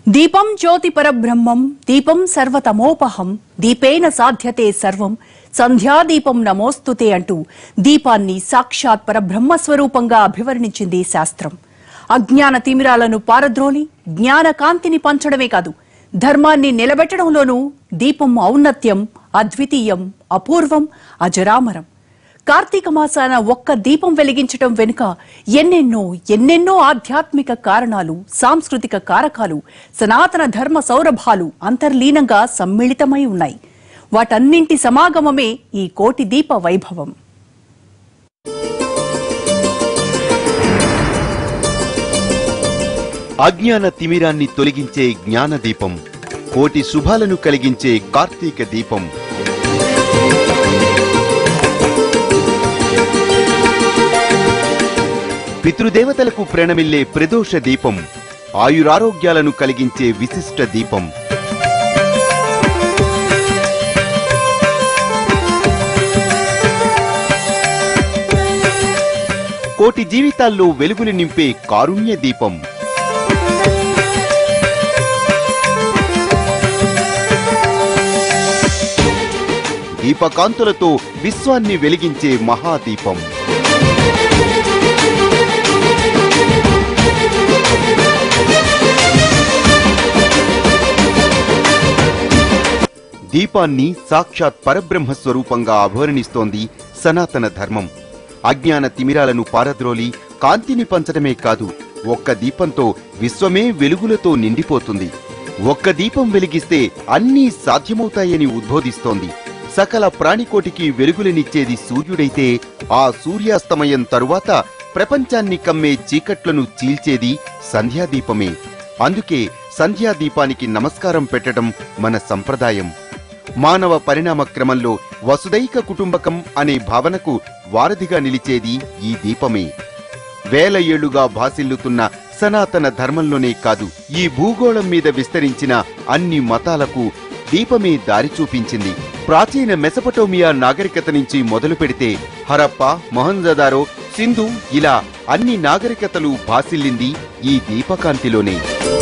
దీపం జ్యోతి పరబ్రహ్మం దీపం సర్వతమోపహం దీపేన సాధ్యతే సర్వం సంధ్యాదీపం నమోస్తుతే అంటూ దీపాన్ని సాక్షాత్ పరబ్రహ్మ స్వరూపంగా అభివర్ణించింది శాస్త్రం అజ్ఞాన తిమిరాలను పారద్రోలి జ్ఞాన కాంతిని పంచడమే కాదు ధర్మాన్ని నిలబెట్టడంలోనూ దీపం ఔన్నత్యం అద్వితీయం అపూర్వం అజరామరం కార్తీక మాసాన ఒక్క దీపం వెలిగించటం వెనుక ఎన్నెన్నో ఎన్నెన్నో ఆధ్యాత్మిక కారణాలు సాంస్కృతిక కారకాలు సనాతన ధర్మ సౌరభాలు అంతర్లీనంగా సమ్మిళితమై ఉన్నాయి వాటన్నింటి సమాగమమే ఈ కోటి దీప వైభవం అజ్ఞాన తిమిరాన్ని తొలగించే జ్ఞాన దీపం కోటి శుభాలను కలిగించే కార్తీక దీపం పితృదేవతలకు ప్రణమిల్లే ప్రదోష దీపం ఆయురారోగ్యాలను కలిగించే విశిష్ట దీపం కోటి జీవితాల్లో వెలుగులు నింపే కారుణ్య దీపం దీపకాంతులతో విశ్వాన్ని వెలిగించే మహాదీపం దీపాన్ని సాక్షాత్ పరబ్రహ్మ స్వరూపంగా అభివర్ణిస్తోంది సనాతన ధర్మం అజ్ఞాన తిమిరాలను పారద్రోలి కాంతిని పంచడమే కాదు ఒక్క దీపంతో విశ్వమే వెలుగులతో నిండిపోతుంది ఒక్క దీపం వెలిగిస్తే అన్నీ సాధ్యమవుతాయని ఉద్బోధిస్తోంది సకల ప్రాణికోటికి వెలుగులనిచ్చేది సూర్యుడైతే ఆ సూర్యాస్తమయం తరువాత ప్రపంచాన్ని కమ్మే చీకట్లను చీల్చేది సంధ్యాదీపమే అందుకే సంధ్యాదీపానికి నమస్కారం పెట్టడం మన సంప్రదాయం మానవ పరిణామ క్రమంలో వసుదైక కుటుంబకం అనే భావనకు వారధిగా నిలిచేది ఈ దీపమే వేల ఏళ్లుగా భాసిల్లుతున్న సనాతన ధర్మంలోనే కాదు ఈ భూగోళం మీద విస్తరించిన అన్ని మతాలకు దీపమే దారి చూపించింది ప్రాచీన మెసపటోమియా నాగరికత నుంచి మొదలు పెడితే హరప్ప మొహంజదారో సింధు ఇలా అన్ని నాగరికతలు భాసిల్లింది ఈ దీపకాంతిలోనే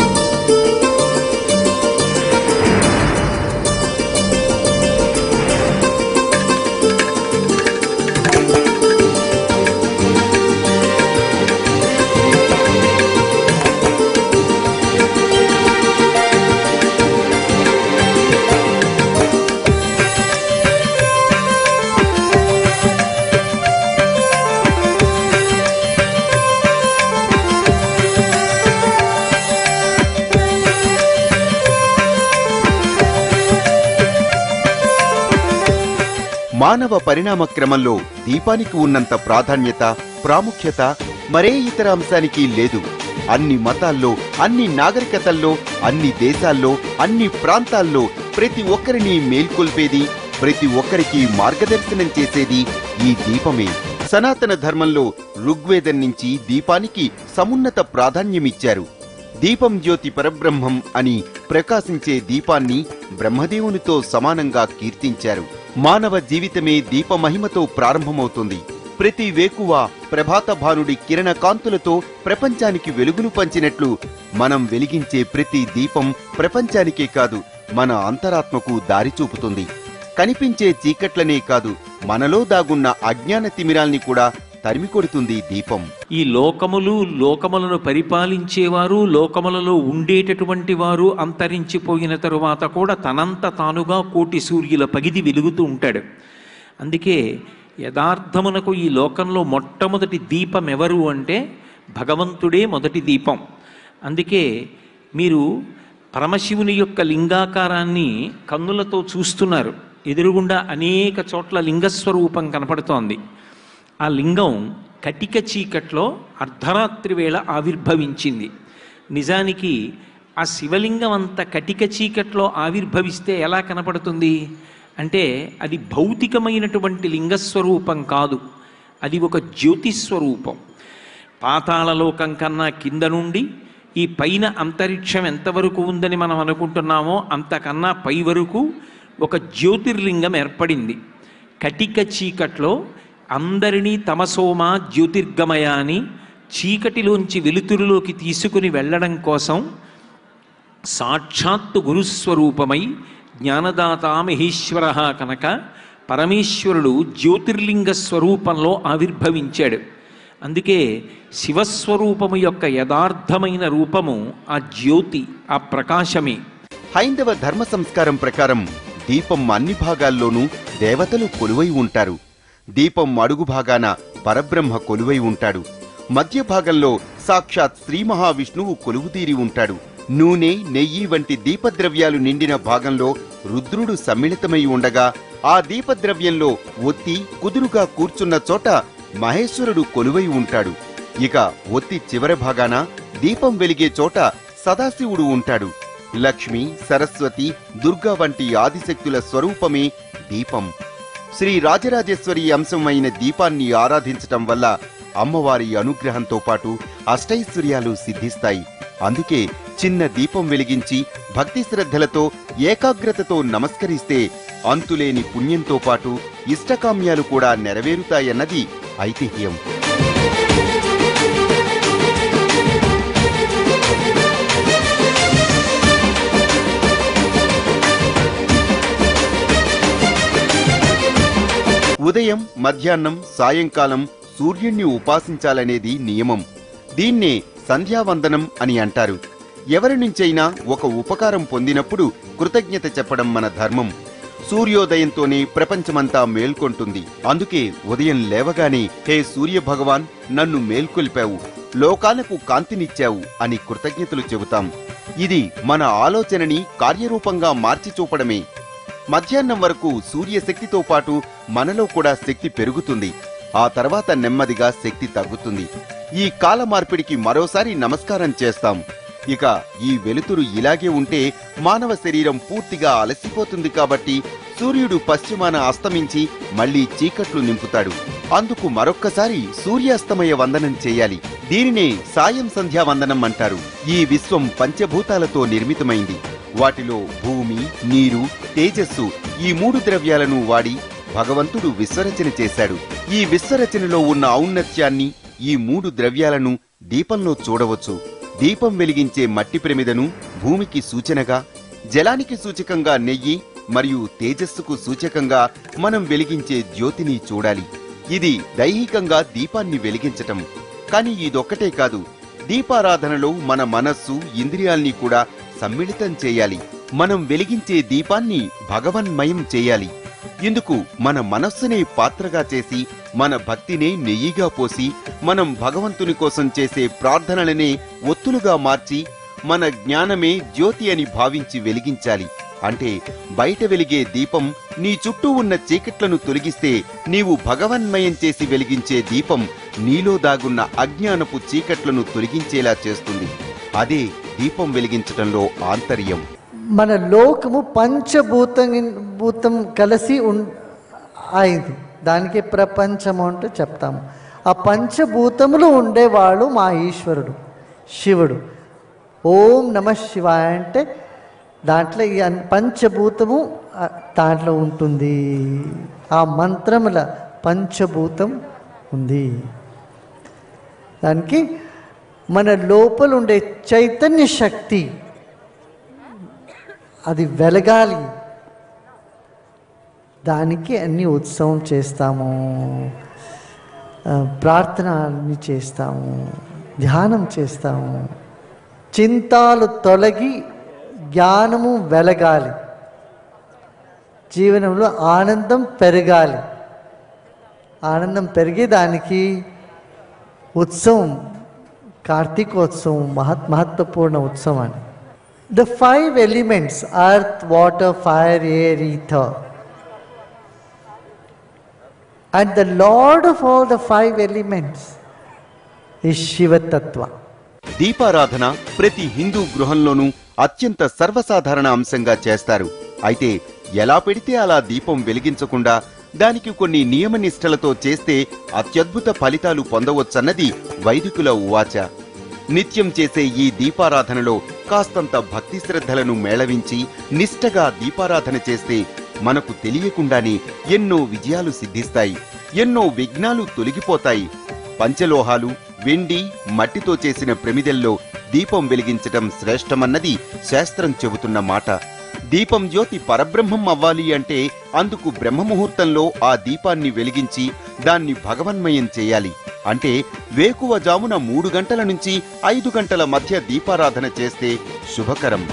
మానవ పరిణామ క్రమంలో దీపానికి ఉన్నంత ప్రాధాన్యత ప్రాముఖ్యత మరే ఇతర అంశానికి లేదు అన్ని మతాల్లో అన్ని నాగరికతల్లో అన్ని దేశాల్లో అన్ని ప్రాంతాల్లో ప్రతి ఒక్కరిని మేల్కొల్పేది ప్రతి ఒక్కరికి మార్గదర్శనం చేసేది ఈ దీపమే సనాతన ధర్మంలో ఋగ్వేదం నుంచి దీపానికి సమున్నత ప్రాధాన్యమిచ్చారు దీపం జ్యోతి పరబ్రహ్మం అని ప్రకాశించే దీపాన్ని బ్రహ్మదేవునితో సమానంగా కీర్తించారు మానవ జీవితమే దీప మహిమతో ప్రారంభమవుతుంది ప్రతి వేకువ ప్రభాత భానుడి కిరణ కాంతులతో ప్రపంచానికి వెలుగులు పంచినట్లు మనం వెలిగించే ప్రతి దీపం ప్రపంచానికే కాదు మన అంతరాత్మకు దారి చూపుతుంది కనిపించే చీకట్లనే కాదు మనలో దాగున్న అజ్ఞాన తిమిరాల్ని కూడా తరిమికొడుతుంది దీపం ఈ లోకములు లోకములను పరిపాలించేవారు లోకములలో ఉండేటటువంటి వారు అంతరించిపోయిన తరువాత కూడా తనంత తానుగా కోటి సూర్యుల పగిది వెలుగుతూ ఉంటాడు అందుకే యథార్థమునకు ఈ లోకంలో మొట్టమొదటి దీపం ఎవరు అంటే భగవంతుడే మొదటి దీపం అందుకే మీరు పరమశివుని యొక్క లింగాకారాన్ని కన్నులతో చూస్తున్నారు ఎదురుగుండా అనేక చోట్ల లింగస్వరూపం కనపడుతోంది ఆ లింగం కటిక చీకట్లో అర్ధరాత్రి వేళ ఆవిర్భవించింది నిజానికి ఆ శివలింగం అంత కటిక చీకట్లో ఆవిర్భవిస్తే ఎలా కనపడుతుంది అంటే అది భౌతికమైనటువంటి లింగస్వరూపం కాదు అది ఒక జ్యోతిస్వరూపం పాతాళలోకం కన్నా కింద నుండి ఈ పైన అంతరిక్షం ఎంతవరకు ఉందని మనం అనుకుంటున్నామో అంతకన్నా పై వరకు ఒక జ్యోతిర్లింగం ఏర్పడింది కటిక చీకట్లో అందరినీ తమసోమా జ్యోతిర్గమయ అని చీకటిలోంచి వెలుతురులోకి తీసుకుని వెళ్ళడం కోసం సాక్షాత్తు గురుస్వరూపమై జ్ఞానదాత మహేశ్వర కనుక పరమేశ్వరుడు జ్యోతిర్లింగ స్వరూపంలో ఆవిర్భవించాడు అందుకే శివస్వరూపము యొక్క యథార్థమైన రూపము ఆ జ్యోతి ఆ ప్రకాశమే హైందవ ధర్మ సంస్కారం ప్రకారం దీపం అన్ని భాగాల్లోనూ దేవతలు కొలువై ఉంటారు దీపం అడుగు భాగాన పరబ్రహ్మ కొలువై ఉంటాడు మధ్య భాగంలో సాక్షాత్ శ్రీ మహావిష్ణువు కొలువుతీరి ఉంటాడు నూనె నెయ్యి వంటి దీపద్రవ్యాలు నిండిన భాగంలో రుద్రుడు సమ్మిళితమై ఉండగా ఆ దీపద్రవ్యంలో ఒత్తి కుదురుగా కూర్చున్న చోట మహేశ్వరుడు కొలువై ఉంటాడు ఇక ఒత్తి చివరి భాగాన దీపం వెలిగే చోట సదాశివుడు ఉంటాడు లక్ష్మి సరస్వతి దుర్గా వంటి ఆదిశక్తుల స్వరూపమే దీపం శ్రీ రాజరాజేశ్వరి అంశమైన దీపాన్ని ఆరాధించటం వల్ల అమ్మవారి అనుగ్రహంతో పాటు అష్టైశ్వర్యాలు సిద్ధిస్తాయి అందుకే చిన్న దీపం వెలిగించి భక్తి శ్రద్ధలతో ఏకాగ్రతతో నమస్కరిస్తే అంతులేని పుణ్యంతో పాటు ఇష్టకామ్యాలు కూడా నెరవేరుతాయన్నది ఐతిహ్యం ఉదయం మధ్యాహ్నం సాయంకాలం సూర్యుణ్ణి ఉపాసించాలనేది నియమం దీన్నే సంధ్యావందనం అని అంటారు ఎవరి నుంచైనా ఒక ఉపకారం పొందినప్పుడు కృతజ్ఞత చెప్పడం మన ధర్మం సూర్యోదయంతోనే ప్రపంచమంతా మేల్కొంటుంది అందుకే ఉదయం లేవగానే హే సూర్య భగవాన్ నన్ను మేల్కొల్పావు లోకాలకు కాంతినిచ్చావు అని కృతజ్ఞతలు చెబుతాం ఇది మన ఆలోచనని కార్యరూపంగా మార్చి చూపడమే మధ్యాహ్నం వరకు సూర్యశక్తితో పాటు మనలో కూడా శక్తి పెరుగుతుంది ఆ తర్వాత నెమ్మదిగా శక్తి తగ్గుతుంది ఈ కాల మార్పిడికి మరోసారి నమస్కారం చేస్తాం ఇక ఈ వెలుతురు ఇలాగే ఉంటే మానవ శరీరం పూర్తిగా అలసిపోతుంది కాబట్టి సూర్యుడు పశ్చిమాన అస్తమించి మళ్ళీ చీకట్లు నింపుతాడు అందుకు మరొక్కసారి సూర్యాస్తమయ వందనం చేయాలి దీనినే సాయం సంధ్యా వందనం అంటారు ఈ విశ్వం పంచభూతాలతో నిర్మితమైంది వాటిలో భూమి నీరు తేజస్సు ఈ మూడు ద్రవ్యాలను వాడి భగవంతుడు విశ్వరచన చేశాడు ఈ విశ్వరచనలో ఉన్న ఔన్నత్యాన్ని ఈ మూడు ద్రవ్యాలను దీపంలో చూడవచ్చు దీపం వెలిగించే మట్టి ప్రమిదను భూమికి సూచనగా జలానికి సూచకంగా నెయ్యి మరియు తేజస్సుకు సూచకంగా మనం వెలిగించే జ్యోతిని చూడాలి ఇది దైహికంగా దీపాన్ని వెలిగించటం కానీ ఇదొక్కటే కాదు దీపారాధనలో మన మనస్సు ఇంద్రియాల్ని కూడా సమ్మిళితం చేయాలి మనం వెలిగించే దీపాన్ని భగవన్మయం చేయాలి ఇందుకు మన మనస్సునే పాత్రగా చేసి మన భక్తినే నెయ్యిగా పోసి మనం భగవంతుని కోసం చేసే ప్రార్థనలనే ఒత్తులుగా మార్చి మన జ్ఞానమే జ్యోతి అని భావించి వెలిగించాలి అంటే బయట వెలిగే దీపం నీ చుట్టూ ఉన్న చీకట్లను తొలగిస్తే నీవు భగవన్మయం చేసి వెలిగించే దీపం నీలో దాగున్న అజ్ఞానపు చీకట్లను తొలగించేలా చేస్తుంది అదే దీపం వెలిగించటంలో ఆంతర్యం మన లోకము పంచభూతం భూతం కలిసి ఉన్ అయింది దానికి ప్రపంచము అంటే చెప్తాము ఆ పంచభూతములు ఉండేవాడు మా ఈశ్వరుడు శివుడు ఓం నమ శివాయ అంటే దాంట్లో ఈ అన్- పంచభూతము ఆ, దాంట్లో ఉంటుంది ఆ మంత్రముల పంచభూతం ఉంది దానికి మన లోపల ఉండే చైతన్య శక్తి అది వెలగాలి దానికి అన్ని ఉత్సవం చేస్తాము ఆ, ప్రార్థన అన్ని చేస్తాము ధ్యానం చేస్తాము చింతాలు తొలగి జ్ఞానము వెలగాలి జీవనంలో ఆనందం పెరగాలి ఆనందం పెరిగేదానికి ఉత్సవం కార్తీకోత్సవం మహత్ మహత్వపూర్ణ ఉత్సవం అని the five elements earth water fire air ether and the lord of all the five elements ఈ శివతత్వ దీపారాధన ప్రతి హిందూ గృహంలోనూ అత్యంత సర్వసాధారణ అంశంగా చేస్తారు అయితే ఎలా పెడితే అలా దీపం వెలిగించకుండా దానికి కొన్ని నియమనిష్టలతో చేస్తే అత్యద్భుత ఫలితాలు పొందవచ్చన్నది వైదికుల ఉవాచ నిత్యం చేసే ఈ దీపారాధనలో కాస్తంత భక్తి శ్రద్ధలను మేళవించి నిష్టగా దీపారాధన చేస్తే మనకు తెలియకుండానే ఎన్నో విజయాలు సిద్ధిస్తాయి ఎన్నో విఘ్నాలు తొలగిపోతాయి పంచలోహాలు వెండి మట్టితో చేసిన ప్రమిదెల్లో దీపం వెలిగించటం శ్రేష్టమన్నది శాస్త్రం చెబుతున్న మాట దీపం జ్యోతి పరబ్రహ్మం అవ్వాలి అంటే అందుకు బ్రహ్మముహూర్తంలో ఆ దీపాన్ని వెలిగించి దాన్ని భగవన్మయం చేయాలి అంటే వేకువ జామున మూడు గంటల నుంచి ఐదు గంటల మధ్య దీపారాధన చేస్తే శుభకరం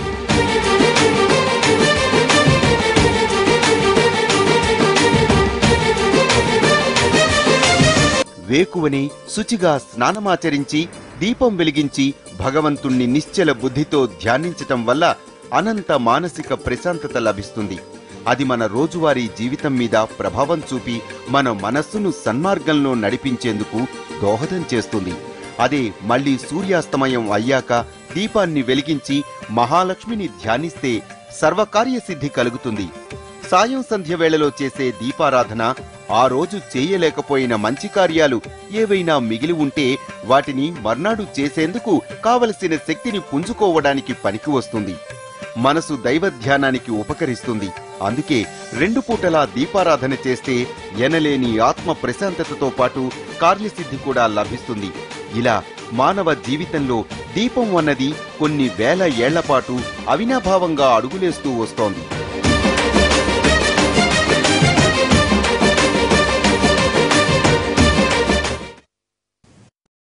వేకువనే శుచిగా స్నానమాచరించి దీపం వెలిగించి భగవంతుణ్ణి నిశ్చల బుద్ధితో ధ్యానించటం వల్ల అనంత మానసిక ప్రశాంతత లభిస్తుంది అది మన రోజువారీ జీవితం మీద ప్రభావం చూపి మన మనస్సును సన్మార్గంలో నడిపించేందుకు దోహదం చేస్తుంది అదే మళ్ళీ సూర్యాస్తమయం అయ్యాక దీపాన్ని వెలిగించి మహాలక్ష్మిని ధ్యానిస్తే సర్వకార్యసిద్ధి కలుగుతుంది సాయం సంధ్య వేళలో చేసే దీపారాధన ఆ రోజు చేయలేకపోయిన మంచి కార్యాలు ఏవైనా మిగిలి ఉంటే వాటిని మర్నాడు చేసేందుకు కావలసిన శక్తిని పుంజుకోవడానికి పనికి వస్తుంది మనసు దైవ ధ్యానానికి ఉపకరిస్తుంది అందుకే రెండు పూటలా దీపారాధన చేస్తే ఎనలేని ఆత్మ ప్రశాంతతతో పాటు కార్యసిద్ధి కూడా లభిస్తుంది ఇలా మానవ జీవితంలో దీపం అన్నది కొన్ని వేల ఏళ్లపాటు అవినాభావంగా అడుగులేస్తూ వస్తోంది